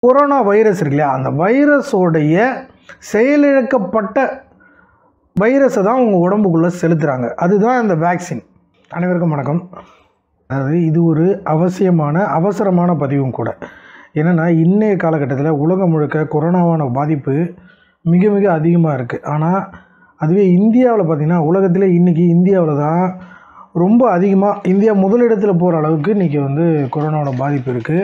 corona virus இருக்கு இல்லையா அந்த வைரஸோடைய செயலிழக்கப்பட்ட வைரஸை தான் உங்கள் உடம்புக்குள்ளே செலுத்துகிறாங்க அதுதான் இந்த வேக்சின் அனைவருக்கும் வணக்கம் அதாவது இது ஒரு அவசியமான அவசரமான பதிவும் கூட என்னென்னா இன்றைய காலகட்டத்தில் உலகம் முழுக்க கொரோனாவான பாதிப்பு மிக மிக அதிகமாக இருக்குது ஆனால் அதுவே இந்தியாவில் பார்த்திங்கன்னா உலகத்தில் இன்றைக்கி இந்தியாவில் தான் ரொம்ப அதிகமாக இந்தியா முதலிடத்தில் போகிற அளவுக்கு இன்றைக்கி வந்து கொரோனாவோட பாதிப்பு இருக்குது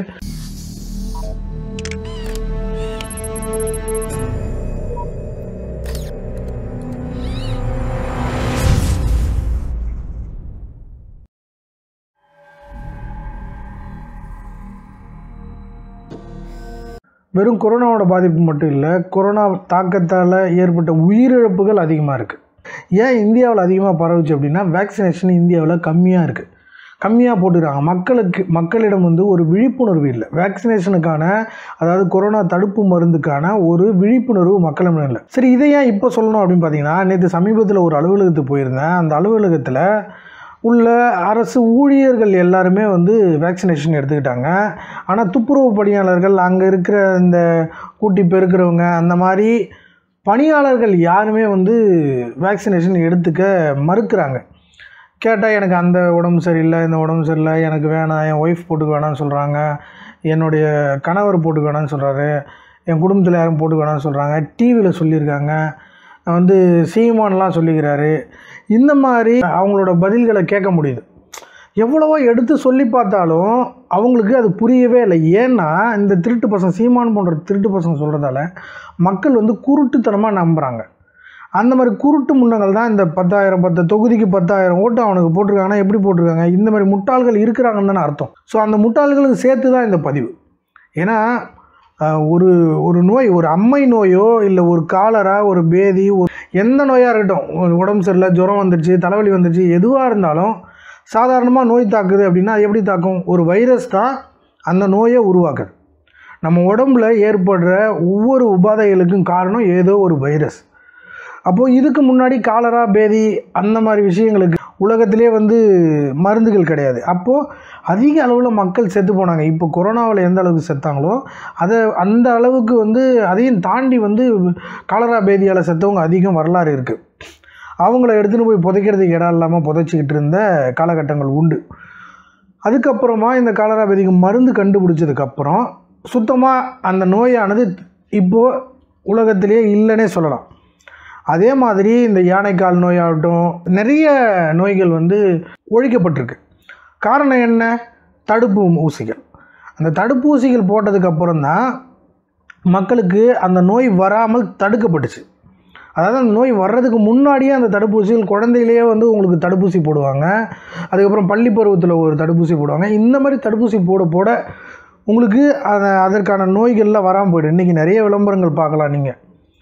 வெறும் கொரோனாவோட பாதிப்பு மட்டும் இல்லை கொரோனா தாக்கத்தால் ஏற்பட்ட உயிரிழப்புகள் அதிகமாக இருக்குது ஏன் இந்தியாவில் அதிகமாக பரவுச்சு அப்படின்னா வேக்சினேஷன் இந்தியாவில் கம்மியாக இருக்குது கம்மியாக போட்டுக்கிறாங்க மக்களுக்கு மக்களிடம் வந்து ஒரு விழிப்புணர்வு இல்லை வேக்சினேஷனுக்கான அதாவது கொரோனா தடுப்பு மருந்துக்கான ஒரு விழிப்புணர்வு மக்களிடம் இல்லை சரி இதை ஏன் இப்போ சொல்லணும் அப்படின்னு பார்த்தீங்கன்னா நேற்று சமீபத்தில் ஒரு அலுவலகத்துக்கு போயிருந்தேன் அந்த அலுவலகத்தில் உள்ள அரசு ஊழியர்கள் எல்லாருமே வந்து வேக்சினேஷன் எடுத்துக்கிட்டாங்க ஆனால் துப்புரவு பணியாளர்கள் அங்கே இருக்கிற இந்த கூட்டி பெருக்கிறவங்க அந்த மாதிரி பணியாளர்கள் யாருமே வந்து வேக்சினேஷன் எடுத்துக்க மறுக்கிறாங்க கேட்டால் எனக்கு அந்த உடம்பு சரியில்லை இந்த உடம்பு சரியில்லை எனக்கு வேணாம் என் ஒய்ஃப் போட்டுக்க வேணாம்னு சொல்கிறாங்க என்னுடைய கணவர் போட்டுக்க வேணாம்னு சொல்கிறாரு என் குடும்பத்தில் யாரும் போட்டுக்க வேணாம்னு சொல்கிறாங்க டிவியில் சொல்லியிருக்காங்க வந்து சீமான்லாம் சொல்லிக்கிறாரு இந்த மாதிரி அவங்களோட பதில்களை கேட்க முடியுது எவ்வளவோ எடுத்து சொல்லி பார்த்தாலும் அவங்களுக்கு அது புரியவே இல்லை ஏன்னா இந்த திருட்டு பசங்க சீமான் போன்ற திருட்டு பசங்க சொல்கிறதால மக்கள் வந்து குருட்டுத்தனமாக நம்புகிறாங்க அந்த மாதிரி குருட்டு முன்னங்கள் தான் இந்த பத்தாயிரம் பத்து தொகுதிக்கு பத்தாயிரம் ஓட்டு அவனுக்கு போட்டிருக்காங்கன்னா எப்படி போட்டிருக்காங்க இந்த மாதிரி முட்டாள்கள் இருக்கிறாங்கன்னு தானே அர்த்தம் ஸோ அந்த முட்டாள்களுக்கு சேர்த்து தான் இந்த பதிவு ஏன்னா அஹ், ஒரு ஒரு நோய் ஒரு அம்மை நோயோ இல்லை ஒரு காலரா ஒரு பேதி ஒரு எந்த நோயாக இருக்கட்டும் ஒரு உடம்பு சரியில்லை ஜுரம் வந்துடுச்சு தலைவலி வந்துடுச்சு எதுவாக இருந்தாலும் சாதாரணமாக நோய் தாக்குது அப்படின்னா அது எப்படி தாக்கும் ஒரு வைரஸ் தான் அந்த நோயை உருவாக்குது நம்ம உடம்புல ஏற்படுற ஒவ்வொரு உபாதைகளுக்கும் காரணம் ஏதோ ஒரு வைரஸ் அப்போது இதுக்கு முன்னாடி காலரா பேதி அந்த மாதிரி விஷயங்களுக்கு உலகத்திலே வந்து மருந்துகள் கிடையாது அப்போது அதிக அளவில் மக்கள் செத்து போனாங்க இப்போ கொரோனாவில் எந்த அளவுக்கு செத்தாங்களோ அதை அந்த அளவுக்கு வந்து அதையும் தாண்டி வந்து காலரா பேதியால் செத்தவங்க அதிகம் வரலாறு இருக்குது அவங்கள எடுத்துகிட்டு போய் புதைக்கிறதுக்கு இடம் இல்லாமல் புதைச்சிக்கிட்டு இருந்த காலகட்டங்கள் உண்டு அதுக்கப்புறமா இந்த காலரா பேதிக்கு மருந்து கண்டுபிடிச்சதுக்கப்புறம் சுத்தமாக அந்த நோயானது இப்போது உலகத்திலேயே இல்லைன்னே சொல்லலாம் அதே மாதிரி இந்த யானைக்கால் நோயாகட்டும் நிறைய நோய்கள் வந்து ஒழிக்கப்பட்டிருக்கு காரணம் என்ன தடுப்பு ஊசிகள் அந்த தடுப்பூசிகள் போட்டதுக்கப்புறம் தான் மக்களுக்கு அந்த நோய் வராமல் தடுக்கப்பட்டுச்சு அதாவது அந்த நோய் வர்றதுக்கு முன்னாடியே அந்த தடுப்பூசிகள் குழந்தையிலேயே வந்து உங்களுக்கு தடுப்பூசி போடுவாங்க அதுக்கப்புறம் பள்ளி பருவத்தில் ஒரு தடுப்பூசி போடுவாங்க இந்த மாதிரி தடுப்பூசி போட போட உங்களுக்கு அதை அதற்கான நோய்கள்லாம் வராமல் போய்டும் இன்றைக்கி நிறைய விளம்பரங்கள் பார்க்கலாம் நீங்கள்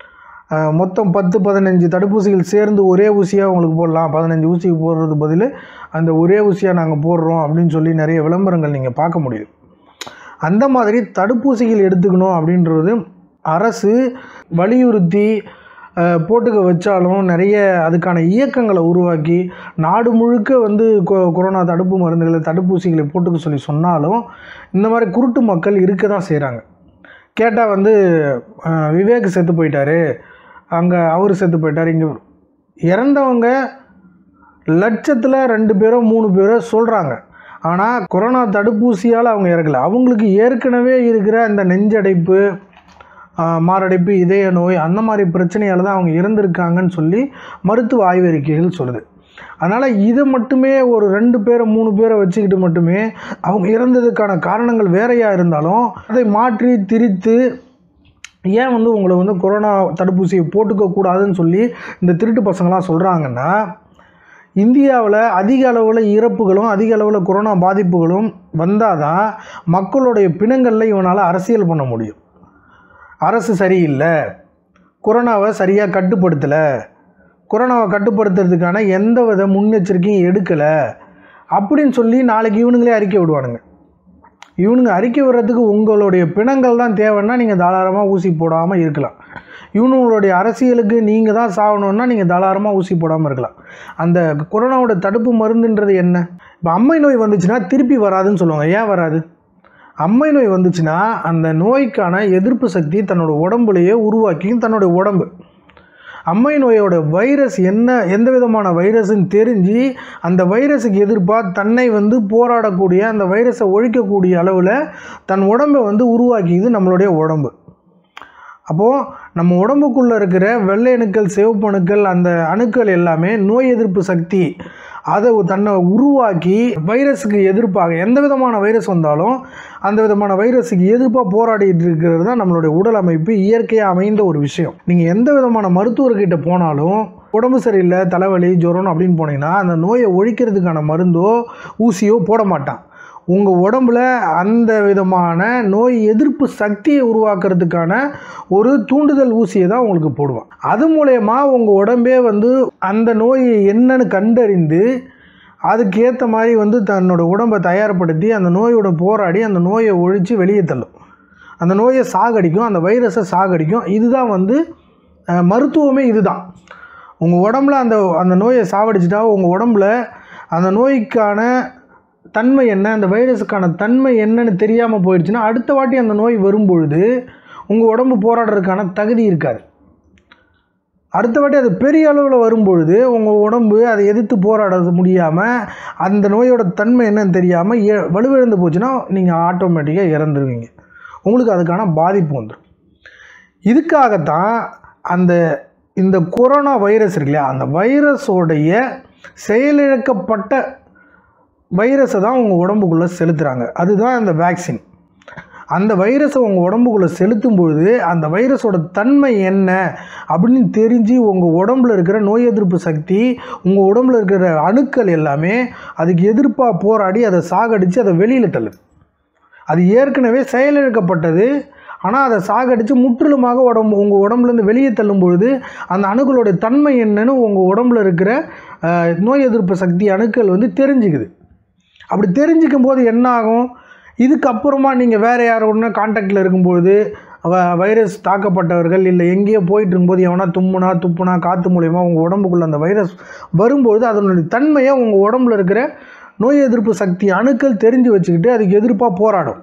அஹ் மொத்தம் பத்து பதினஞ்சு தடுப்பூசிகள் சேர்ந்து ஒரே ஊசியாக உங்களுக்கு போடலாம் பதினஞ்சு ஊசிக்கு போடுறது பதில் அந்த ஒரே ஊசியாக நாங்கள் போடுறோம் அப்படின்னு சொல்லி நிறைய விளம்பரங்கள் நீங்கள் பார்க்க முடியும் அந்த மாதிரி தடுப்பூசிகள் எடுத்துக்கணும் அப்படின்றது அரசு வலியுறுத்தி அஹ், போட்டுக்க வச்சாலும் நிறைய அதுக்கான இயக்கங்களை உருவாக்கி நாடு முழுக்க வந்து கொ- கொரோனா தடுப்பு மருந்துகளை தடுப்பூசிகளை போட்டுக்க சொல்லி சொன்னாலும் இந்த மாதிரி குருட்டு மக்கள் இருக்க தான் செய்கிறாங்க கேட்டால் வந்து அஹ், விவேக் செத்து போயிட்டாரு அங்கே அவர் செத்து போயிட்டார் இங்கே இறந்தவங்க லட்சத்தில் ரெண்டு பேரோ மூணு பேரோ சொல்கிறாங்க ஆனால் கொரோனா தடுப்பூசியால் அவங்க இறக்கல அவங்களுக்கு ஏற்கனவே இருக்கிற இந்த நெஞ்சடைப்பு ஆஹ், மாரடைப்பு இதய நோய் அந்த மாதிரி பிரச்சனையால் தான் அவங்க இறந்துருக்காங்கன்னு சொல்லி மருத்துவ ஆய்வறிக்கைகள் சொல்லுது அதனால் இதை மட்டுமே ஒரு ரெண்டு பேரை மூணு பேரை வச்சுக்கிட்டு மட்டுமே அவங்க இறந்ததுக்கான காரணங்கள் வேறையாக இருந்தாலும் அதை மாற்றி திரித்து ஏன் வந்து உங்களை வந்து கொரோனா தடுப்பூசியை போட்டுக்க கூடாதுன்னு சொல்லி இந்த திருட்டு பசங்களாம் சொல்கிறாங்கன்னா இந்தியாவில் அதிக அளவில் இறப்புகளும் அதிக அளவில் கொரோனா பாதிப்புகளும் வந்தால் தான் மக்களுடைய பிணங்களில் இவனால் அரசியல் பண்ண முடியும் அரசு சரியில்லை கொரோனாவை சரியாக கட்டுப்படுத்தலை கொரோனாவை கட்டுப்படுத்துறதுக்கான எந்த வித முன்னெச்சரிக்கையும் எடுக்கலை அப்படின்னு சொல்லி நாளைக்கு இவனுங்களே அறிக்கை விடுவானுங்க இவனுங்க அறிக்கை விடுறதுக்கு உங்களுடைய பிணங்கள் தான் தேவைன்னா நீங்கள் தாராளமாக ஊசி போடாமல் இருக்கலாம் இவனுங்களுடைய அரசியலுக்கு நீங்கள் தான் சாகணுன்னா நீங்கள் தாராளமாக ஊசி போடாமல் இருக்கலாம் அந்த கொரோனாவோட தடுப்பு மருந்துன்றது என்ன இப்போ அம்மை நோய் வந்துச்சுன்னா திருப்பி வராதுன்னு சொல்லுவாங்க ஏன் வராது அம்மை நோய் வந்துச்சுன்னா அந்த நோய்க்கான எதிர்ப்பு சக்தி தன்னோட உடம்புலையே உருவாக்கியும் தன்னுடைய உடம்பு அம்மை நோயோட வைரஸ் என்ன எந்த விதமான வைரஸ்ன்னு தெரிஞ்சு அந்த வைரஸுக்கு எதிர்ப்பாக தன்னை வந்து போராடக்கூடிய அந்த வைரஸை ஒழிக்கக்கூடிய அளவில் தன் உடம்பை வந்து உருவாக்கியது நம்மளுடைய உடம்பு அப்போது நம்ம உடம்புக்குள்ளே இருக்கிற வெள்ளை அணுக்கள் சிவப்பு அணுக்கள் அந்த அணுக்கள் எல்லாமே நோய் எதிர்ப்பு சக்தி அதை தன்னை உருவாக்கி வைரஸுக்கு எதிர்ப்பாக எந்த விதமான வைரஸ் வந்தாலும் அந்த விதமான வைரஸுக்கு எதிர்ப்பாக போராடிட்டு இருக்கிறது தான் நம்மளுடைய உடல் அமைப்பு இயற்கையாக அமைந்த ஒரு விஷயம் நீங்கள் எந்த விதமான மருத்துவர்கிட்ட போனாலும் உடம்பு சரியில்லை தலைவலி ஜுரம் அப்படின்னு போனீங்கன்னா அந்த நோயை ஒழிக்கிறதுக்கான மருந்தோ ஊசியோ போட மாட்டான் உங்கள் உடம்புல அந்த விதமான நோய் எதிர்ப்பு சக்தியை உருவாக்குறதுக்கான ஒரு தூண்டுதல் ஊசியை தான் உங்களுக்கு போடுவான் அது மூலயமா உங்கள் உடம்பே வந்து அந்த நோய் என்னன்னு கண்டறிந்து அதுக்கு ஏற்ற மாதிரி வந்து தன்னோட உடம்பை தயார்படுத்தி அந்த நோயோட போராடி அந்த நோயை ஒழித்து வெளியே தள்ளும் அந்த நோயை சாகடிக்கும் அந்த வைரஸை சாகடிக்கும் இதுதான் வந்து அஹ், மருத்துவமே இதுதான் உங்கள் உடம்புல அந்த அந்த நோயை சாவடிச்சிட்டா உங்கள் உடம்புல அந்த நோய்க்கான தன்மை என்ன அந்த வைரஸுக்கான தன்மை என்னன்னு தெரியாமல் போயிடுச்சுன்னா அடுத்த வாட்டி அந்த நோய் வரும்பொழுது உங்கள் உடம்பு போராடுறதுக்கான தகுதி இருக்காது அடுத்த வாட்டி அது பெரிய அளவில் வரும்பொழுது உங்கள் உடம்பு அதை எதிர்த்து போராட முடியாமல் அந்த நோயோட தன்மை என்னன்னு தெரியாமல் எ வலுவிழந்து போச்சுன்னா நீங்கள் ஆட்டோமேட்டிக்காக இறந்துருவீங்க உங்களுக்கு அதுக்கான பாதிப்பு வந்துடும் இதுக்காகத்தான் அந்த இந்த கொரோனா வைரஸ் இருக்கு இல்லையா அந்த வைரஸோடைய செயலிழக்கப்பட்ட வைரஸை தான் உங்கள் உடம்புக்குள்ளே செலுத்துகிறாங்க அதுதான் அந்த வேக்சின் அந்த வைரஸை உங்கள் உடம்புக்குள்ளே செலுத்தும் பொழுது அந்த வைரஸோட தன்மை என்ன அப்படின்னு தெரிஞ்சு உங்கள் உடம்புல இருக்கிற நோய் எதிர்ப்பு சக்தி உங்கள் உடம்புல இருக்கிற அணுக்கள் எல்லாமே அதுக்கு எதிர்ப்பாக போராடி அதை சாகடித்து அதை வெளியில் தள்ளுது அது ஏற்கனவே செயலிழக்கப்பட்டது ஆனால் அதை சாகடித்து முற்றிலுமாக உடம்பு உங்கள் உடம்புலேருந்து வெளியே தள்ளும் பொழுது அந்த அணுக்களோட தன்மை என்னன்னு உங்கள் உடம்புல இருக்கிற அஹ், நோய் எதிர்ப்பு சக்தி அணுக்கள் வந்து தெரிஞ்சுக்குது அப்படி தெரிஞ்சுக்கும் போது என்ன ஆகும் இதுக்கப்புறமா நீங்கள் வேறு யார் ஒன்று காண்டாக்டில் இருக்கும்பொழுது வ- வைரஸ் தாக்கப்பட்டவர்கள் இல்லை எங்கேயோ போயிட்டு இருக்கும்போது எவனா தும்முனா துப்புனா காற்று மூலயமா உங்கள் உடம்புக்குள்ளே அந்த வைரஸ் வரும்பொழுது அதனுடைய தன்மையை உங்கள் உடம்புல இருக்கிற நோய் எதிர்ப்பு சக்தி அணுக்கள் தெரிஞ்சு வச்சுக்கிட்டு அதுக்கு எதிர்ப்பாக போராடும்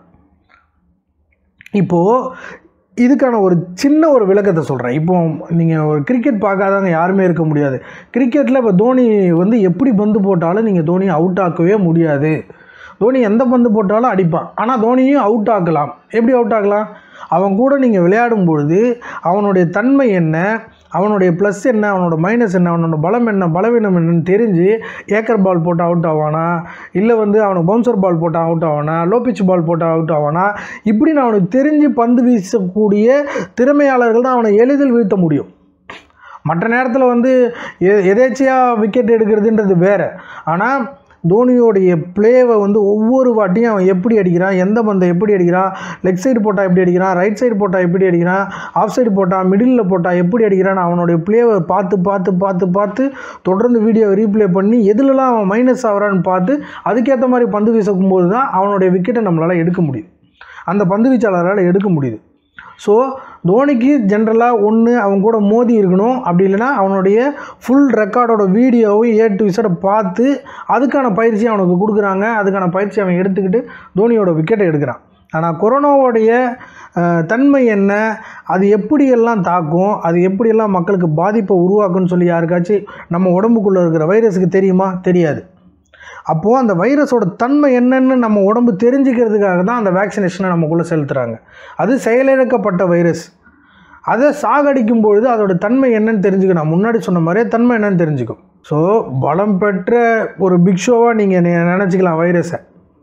இப்போது இதுக்கான ஒரு சின்ன ஒரு விளக்கத்தை சொல்கிறேன் இப்போ நீங்கள் ஒரு கிரிக்கெட் பார்க்காதவங்க யாருமே இருக்க முடியாது கிரிக்கெட்டில் இப்போ தோனி வந்து எப்படி பந்து போட்டாலும் நீங்கள் தோனியை அவுட் ஆக்கவே முடியாது தோனி எந்த பந்து போட்டாலும் அடிப்பான் ஆனால் தோனியும் அவுட் ஆக்கலாம் எப்படி அவுட் ஆக்கலாம் அவன் கூட நீங்கள் விளையாடும் பொழுது அவனுடைய தன்மை என்ன அவனுடைய ப்ளஸ் என்ன அவனோட மைனஸ் என்ன அவனோட பலம் என்ன பலவீனம் என்னன்னு தெரிஞ்சு ஏக்கர் பால் போட்டு அவுட் ஆவானா இல்லை வந்து அவனுக்கு பவுன்சர் பால் போட்டால் அவுட் ஆவானா லோ பிச் பால் போட்டால் அவுட் ஆவானா இப்படின்னு அவனுக்கு தெரிஞ்சு பந்து வீசக்கூடிய திறமையாளர்கள் தான் அவனை எளிதில் வீழ்த்த முடியும் மற்ற நேரத்தில் வந்து எ எதேச்சியாக விக்கெட் எடுக்கிறதுன்றது வேறு ஆனால் தோனியோடைய பிளேவை வந்து ஒவ்வொரு வாட்டியும் அவன் எப்படி அடிக்கிறான் எந்த பந்தை எப்படி அடிக்கிறான் லெக் சைடு போட்டால் எப்படி அடிக்கிறான் ரைட் சைடு போட்டால் எப்படி அடிக்கிறான் ஆஃப் சைடு போட்டால் மிடில் போட்டால் எப்படி அடிக்கிறான் அவனுடைய பிளேவை பார்த்து பார்த்து பார்த்து பார்த்து தொடர்ந்து வீடியோ ரீப்ளே பண்ணி எதுலலாம் அவன் மைனஸ் ஆகிறான்னு பார்த்து அதுக்கேற்ற மாதிரி பந்து வீசும் போது தான் அவனுடைய விக்கெட்டை நம்மளால் எடுக்க முடியுது அந்த பந்து வீச்சாளரால் எடுக்க முடியுது ஸோ தோனிக்கு ஜென்ரலாக ஒன்று அவன் கூட மோதி இருக்கணும் அப்படி இல்லைன்னா அவனுடைய ஃபுல் ரெக்கார்டோட வீடியோவும் ஏ டு விசட பார்த்து அதுக்கான பயிற்சி அவனுக்கு கொடுக்குறாங்க அதுக்கான பயிற்சி அவன் எடுத்துக்கிட்டு தோனியோட விக்கெட்டை எடுக்கிறான் ஆனால் கொரோனாவோடைய அஹ், தன்மை என்ன அது எப்படியெல்லாம் தாக்கும் அது எப்படியெல்லாம் மக்களுக்கு பாதிப்பை உருவாக்குன்னு சொல்லி யாருக்காச்சும் நம்ம உடம்புக்குள்ளே இருக்கிற வைரஸுக்கு தெரியுமா தெரியாது அப்போது அந்த வைரஸோட தன்மை என்னன்னு நம்ம உடம்பு தெரிஞ்சுக்கிறதுக்காக தான் அந்த வேக்சினேஷனை நமக்குள்ளே செலுத்துகிறாங்க அது செயலிழக்கப்பட்ட வைரஸ் அதை சாகடிக்கும் பொழுது அதோட தன்மை என்னன்னு தெரிஞ்சுக்கணும் முன்னாடி சொன்ன மாதிரியே தன்மை என்னன்னு தெரிஞ்சுக்கும் ஸோ பலம் பெற்ற ஒரு பிக் ஷோவாக நீங்கள் நினச்சிக்கலாம் வைரஸை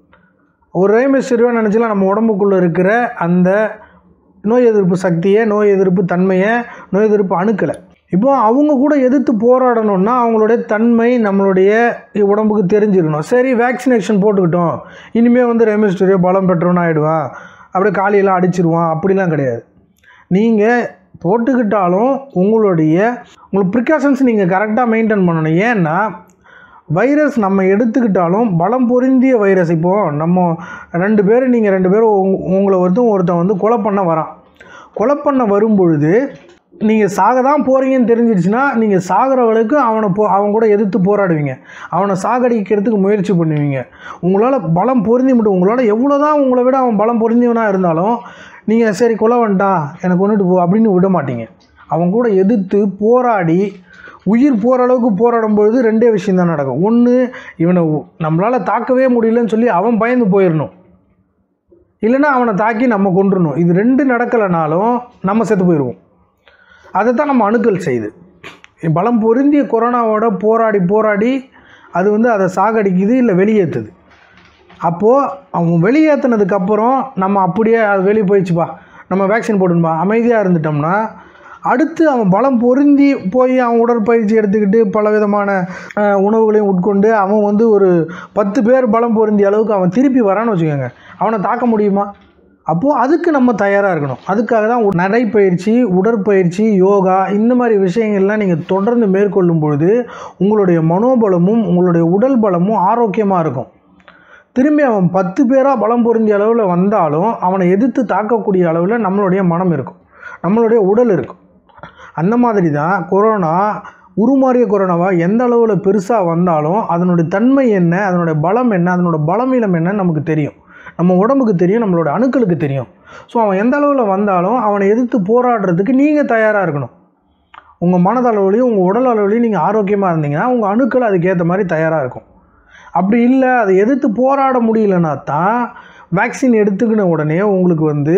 ஒரு ரைமிஸ்டரியாக நினச்சிக்கலாம் நம்ம உடம்புக்குள்ளே இருக்கிற அந்த நோய் எதிர்ப்பு சக்தியை நோய் எதிர்ப்பு தன்மையை நோய் எதிர்ப்பு அணுக்களை இப்போ அவங்க கூட எதிர்த்து போராடணும்னா அவங்களுடைய தன்மை நம்மளுடைய உடம்புக்கு தெரிஞ்சிருக்கணும் சரி வேக்சினேஷன் போட்டுக்கிட்டோம் இனிமேல் வந்து ரெமிஸ்டரியோ பலம் பெற்றவன் ஆகிடுவான் அப்படியே காலையெல்லாம் அடிச்சிருவான் அப்படிலாம் கிடையாது நீங்கள் போட்டுக்கிட்டாலும் உங்களுடைய உங்களுக்கு ப்ரிகாஷன்ஸ் நீங்கள் கரெக்டாக மெயின்டைன் பண்ணணும் ஏன்னா வைரஸ் நம்ம எடுத்துக்கிட்டாலும் பலம் பொருந்திய வைரஸ் இப்போது நம்ம ரெண்டு பேரும் நீங்கள் ரெண்டு பேரும் உங்க- உங்களை ஒருத்தன் ஒருத்தன் வந்து கொலை பண்ண வரான் கொலை பண்ண வரும்பொழுது நீங்கள் சாக தான் போகிறீங்கன்னு தெரிஞ்சிடுச்சுன்னா நீங்கள் சாகிறவளுக்கு அவனை போ அவன் கூட எதிர்த்து போராடுவீங்க அவனை சாகடிக்கிறதுக்கு முயற்சி பண்ணுவீங்க உங்களால் பலம் பொருந்தி மட்டும் உங்களால் எவ்வளோ தான் உங்களை விட அவன் பலம் பொருந்தியவனாக இருந்தாலும் நீங்கள் சரி கொலை வந்துட்டான் எனக்கு கொண்டுட்டு போ அப்படின்னு விட மாட்டீங்க அவன் கூட எதிர்த்து போராடி உயிர் போகிற அளவுக்கு போராடும் பொழுது ரெண்டே விஷயம் தான் நடக்கும் ஒன்று இவனை நம்மளால் தாக்கவே முடியலன்னு சொல்லி அவன் பயந்து போயிடணும் இல்லைன்னா அவனை தாக்கி நம்ம கொண்டுறணும் இது ரெண்டு நடக்கலைனாலும் நம்ம செத்து போயிடுவோம் அதை தான் நம்ம அணுக்கள் செய்யுது பலம் பொருந்திய கொரோனாவோட போராடி போராடி அது வந்து அதை சாகடிக்குது இல்லை வெளியேற்றுது அப்போது அவன் வெளியேற்றினதுக்கப்புறம் நம்ம அப்படியே அது வெளியே போயிடுச்சுப்பா நம்ம வேக்சின் போடணுமா அமைதியாக இருந்துட்டோம்னா அடுத்து அவன் பலம் பொருந்தி போய் அவன் உடற்பயிற்சி எடுத்துக்கிட்டு பல விதமான அஹ், உணவுகளையும் உட்கொண்டு அவன் வந்து ஒரு பத்து பேர் பலம் பொருந்திய அளவுக்கு அவன் திருப்பி வரான்னு வச்சுக்கோங்க அவனை தாக்க முடியுமா அப்போது அதுக்கு நம்ம தயாராக இருக்கணும் அதுக்காக தான் உ- நடைப்பயிற்சி உடற்பயிற்சி யோகா இந்த மாதிரி விஷயங்கள்லாம் நீங்கள் தொடர்ந்து மேற்கொள்ளும் பொழுது உங்களுடைய மனோபலமும் உங்களுடைய உடல் பலமும் ஆரோக்கியமாக இருக்கும் திரும்பி அவன் பத்து பேராக பலம் பொருந்திய அளவில் வந்தாலும் அவனை எதிர்த்து தாக்கக்கூடிய அளவில் நம்மளுடைய மனம் இருக்கும் நம்மளுடைய உடல் இருக்கும் அந்த மாதிரி தான் கொரோனா உருமாறிய கொரோனாவா எந்த அளவில் பெருசாக வந்தாலும் அதனுடைய தன்மை என்ன அதனுடைய பலம் என்ன அதனோட பலமீனம் என்னன்னு நமக்கு தெரியும் நம்ம உடம்புக்கு தெரியும் நம்மளோட அணுக்களுக்கு தெரியும் ஸோ அவன் எந்த அளவில் வந்தாலும் அவனை எதிர்த்து போராடுறதுக்கு நீங்கள் தயாராக இருக்கணும் உங்கள் மனதளவுலையும் உங்கள் உடல் அளவுலையும் நீங்கள் ஆரோக்கியமாக இருந்தீங்கன்னா உங்கள் அணுக்கள் அதுக்கேற்ற மாதிரி தயாராக இருக்கும் அப்படி இல்லை அதை எதிர்த்து போராட முடியலனா தான் வேக்சின் எடுத்துக்கின உடனே உங்களுக்கு வந்து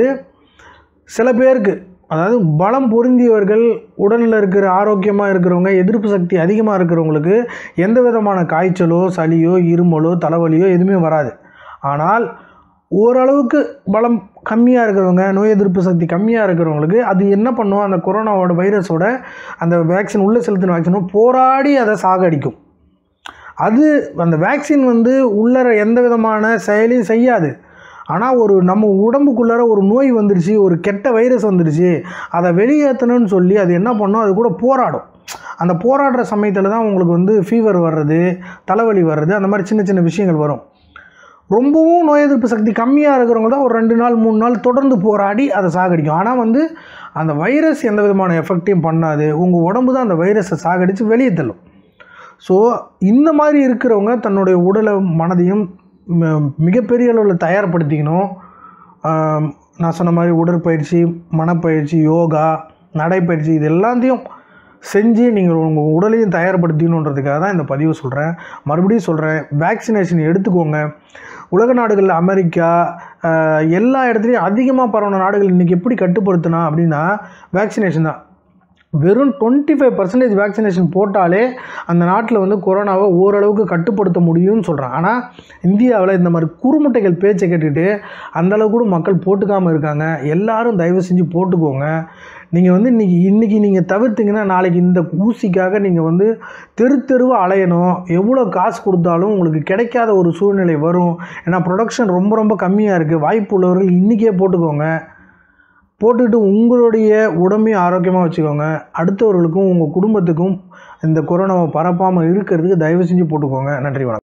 சில பேருக்கு அதாவது பலம் பொருந்தியவர்கள் உடலில் இருக்கிற ஆரோக்கியமாக இருக்கிறவங்க எதிர்ப்பு சக்தி அதிகமாக இருக்கிறவங்களுக்கு எந்த விதமான காய்ச்சலோ சளியோ இருமலோ தலைவலியோ எதுவுமே வராது ஆனால் ஓரளவுக்கு பலம் கம்மியாக இருக்கிறவங்க நோய் எதிர்ப்பு சக்தி கம்மியாக இருக்கிறவங்களுக்கு அது என்ன பண்ணும் அந்த கொரோனாவோட வைரஸோட அந்த வேக்சின் உள்ளே செலுத்தின வேக்சினும் போராடி அதை சாகடிக்கும் அது அந்த வேக்சின் வந்து உள்ளர எந்த விதமான செயலையும் செய்யாது ஆனால் ஒரு நம்ம உடம்புக்குள்ளார ஒரு நோய் வந்துருச்சு ஒரு கெட்ட வைரஸ் வந்துருச்சு அதை வெளியேற்றணும்னு சொல்லி அது என்ன பண்ணும் அது கூட போராடும் அந்த போராடுற சமயத்தில் தான் உங்களுக்கு வந்து ஃபீவர் வர்றது தலைவலி வர்றது அந்த மாதிரி சின்ன சின்ன விஷயங்கள் வரும் ரொம்பவும் நோய் எதிர்ப்பு சக்தி கம்மியாக இருக்கிறவங்க தான் ஒரு ரெண்டு நாள் மூணு நாள் தொடர்ந்து போராடி அதை சாகடிக்கும் ஆனால் வந்து அந்த வைரஸ் எந்த விதமான எஃபெக்டையும் பண்ணாது உங்கள் உடம்பு தான் அந்த வைரஸை சாகடித்து வெளியே தள்ளும் ஸோ இந்த மாதிரி இருக்கிறவங்க தன்னுடைய உடலை மனதையும் ம- மிகப்பெரிய அளவில் தயார்படுத்திக்கணும் ஆம், நான் சொன்ன மாதிரி உடற்பயிற்சி மனப்பயிற்சி யோகா நடைப்பயிற்சி இது எல்லாத்தையும் செஞ்சு நீங்கள் உங்கள் உடலையும் தயார்படுத்திக்கணுன்றதுக்காக தான் இந்த பதிவு சொல்கிறேன் மறுபடியும் சொல்கிறேன் வேக்சினேஷன் எடுத்துக்கோங்க உலக நாடுகளில் அமெரிக்கா ஆஹ், எல்லா இடத்துலையும் அதிகமாக பரவுன நாடுகள் இன்றைக்கி எப்படி கட்டுப்படுத்தினா அப்படின்னா வேக்சினேஷன் தான் வெறும் டுவெண்ட்டி ஃபைவ் பர்சன்டேஜ் வேக்சினேஷன் போட்டாலே அந்த நாட்டில் வந்து கொரோனாவை ஓரளவுக்கு கட்டுப்படுத்த முடியும்னு சொல்கிறான் ஆனால் இந்தியாவில் இந்த மாதிரி குறுமுட்டைகள் பேச்சை கேட்டுக்கிட்டு அந்தளவுக்கு கூட மக்கள் போட்டுக்காமல் இருக்காங்க எல்லாரும் தயவு செஞ்சு போட்டுக்கோங்க நீங்கள் வந்து இன்றைக்கி இன்றைக்கி நீங்கள் தவிர்த்தீங்கன்னா நாளைக்கு இந்த ஊசிக்காக நீங்கள் வந்து தெரு தெருவாக அலையணும் எவ்வளோ காசு கொடுத்தாலும் உங்களுக்கு கிடைக்காத ஒரு சூழ்நிலை வரும் ஏன்னா ப்ரொடக்ஷன் ரொம்ப ரொம்ப கம்மியாக இருக்குது வாய்ப்பு உள்ளவர்கள் இன்றைக்கே போட்டுக்கோங்க போட்டுக்கிட்டு உங்களுடைய உடம்பையும் ஆரோக்கியமாக வச்சுக்கோங்க அடுத்தவர்களுக்கும் உங்கள் குடும்பத்துக்கும் இந்த கொரோனாவை பரப்பாமல் இருக்கிறதுக்கு தயவு செஞ்சு போட்டுக்கோங்க நன்றி வணக்கம்